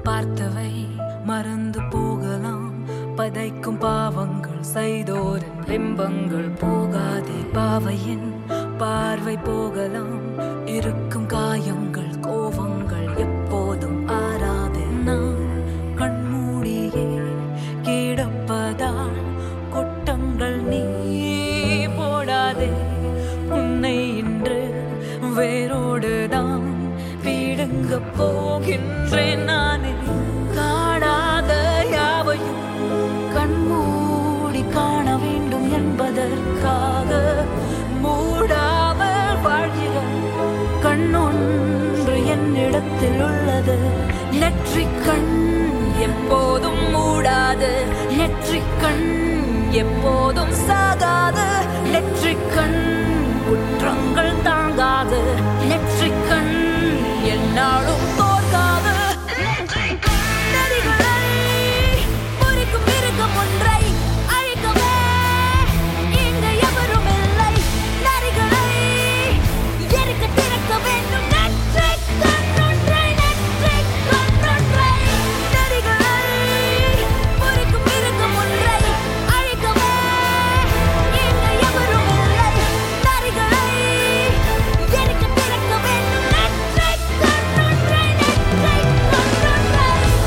பார்த்தவை மறந்து போகலாம் பதைக்கும் பாவங்கள் செய்தோரின் பிம்பங்கள் போகாதே பாவையின் பார்வை போகலாம் இருக்கும் காயங்கள் கோவங்கள் எப்போதும் ஆறாதே நான் கண்மூடியே கிடப்பதால் கொட்டங்கள் நீ போடாதே உன்னை இன்று வேரோடுதான் பீடுங்க போகின்றேன் நானே காணாத யாவையும் கண்மூடி காண வேண்டும் என்பதற்காக மூடாமல் வாழ்கிற கண்ணொன்று என்னிடத்தில் உள்ளது நெற்றிக் கண் எப்போதும் மூடாது நெற்றிக் கண் எப்போதும் சாகாது நெற்றிக் கண் குற்றங்கள் தாங்காது நெற்றிக் கண் என்னாலும் தோற்காது நதிகளை முறிக்கும் மிருகம் ஒன்றை அழிக்கவே இங்கு எவரும் இல்லை நரிகளை எரிக்க திறக்க வேண்டும் நெற்றிக் கண்ணொன்றை நெற்றிக் கண்ணொன்றை நரிகளை முறிக்கும் மிருகம் ஒன்றை அழிக்கவே இங்கு எவரும் இல்லை நரிகளை எரிக்க திறக்க வேண்டும் நெற்றிக் கண்ணொன்றை நெற்றிக் கண்ணொன்றை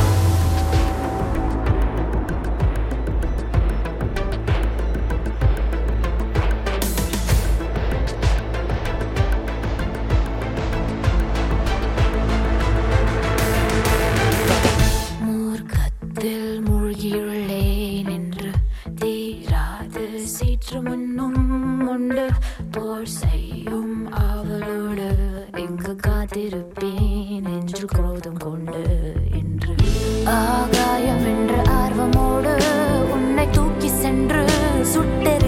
மூர்க்கத்தில் மூழ்கியுள்ளேன் என்று தீராது சீற்று முன்னும் உண்டு போர் செய்யும் அவளோடு எங்கு காத்திருப்பேன் என்று குரோதம் கொண்டு என்று ஆகாயம் என்ற ஆர்வமோடு உன்னை தூக்கி சென்று சுட்டெரி